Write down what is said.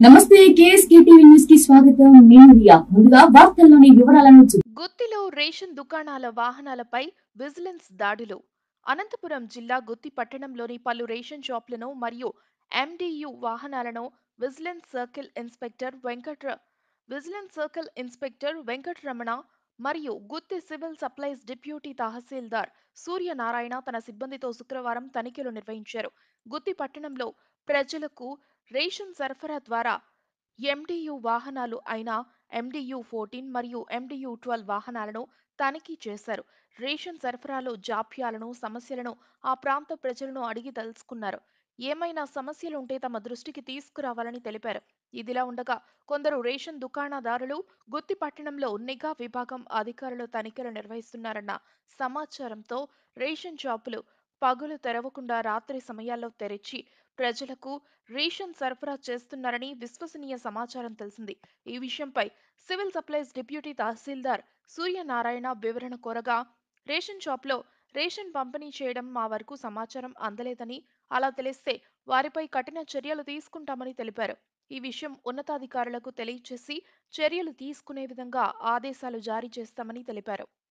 నమస్తే KSK TV news కి స్వాగతం నేను రియా ముందుగా వార్తల్లోని వివరాలను చూ- గుత్తిలో రేషన్ దుకాణాల వాహనాలపై విజిలెన్స్ దాడులు అనంతపురం జిల్లా గుత్తి పట్టణంలోని పలు రేషన్ షాపులను మరియు ఎండియు వాహనాలను విజిలెన్స్ సర్కిల్ ఇన్స్పెక్టర్ వెంకట్ర విజిలెన్స్ సర్కిల్ ఇన్స్పెక్టర్ వెంకటరమణ మరియు Gooty civil supplies deputy tahsildar Suryanarayana తన సిబ్బందితో శుక్రవారం తనిఖీలు నిర్వహించారు గుత్తి పట్టణంలో ప్రజలకు రేషన్ సరఫరా ద్వారా ఎండియు వాహనాలు అయిన ఎండియు ఫోర్టీన్ మరియు ఎండియు ట్వెల్వ్ వాహనాలను తనిఖీ చేశారు రేషన్ సరఫరాలో జాప్యాలను సమస్యలను ఆ ప్రాంత ప్రజలను అడిగి తెలుసుకున్నారు ఏమైనా సమస్యలు ఉంటే తమ దృష్టికి తీసుకురావాలని తెలిపారు ఇదిలా ఉండగా కొందరు రేషన్ దుకాణదారులు గుత్తి పట్టణంలో నిఘా విభాగం అధికారులు తనిఖీలు నిర్వహిస్తున్నారన్న సమాచారంతో రేషన్ షాపులు పగులు తెరవకుండా రాత్రి సమయాల్లో తెరిచి ప్రజలకు రేషన్ సరఫరా చేస్తున్నారని విశ్వసనీయ సమాచారం తెలిసింది ఈ విషయంపై civil supplies deputy tahsildar Suryanarayana వివరణ కోరగా రేషన్ షాప్లో రేషన్ పంపిణీ చేయడం మా వరకు సమాచారం అందలేదని అలా తెలిస్తే వారిపై కఠిన చర్యలు తీసుకుంటామని తెలిపారు ఈ విషయం ఉన్నతాధికారులకు తెలియచేసి చర్యలు తీసుకునే విధంగా ఆదేశాలు జారీ చేస్తామని తెలిపారు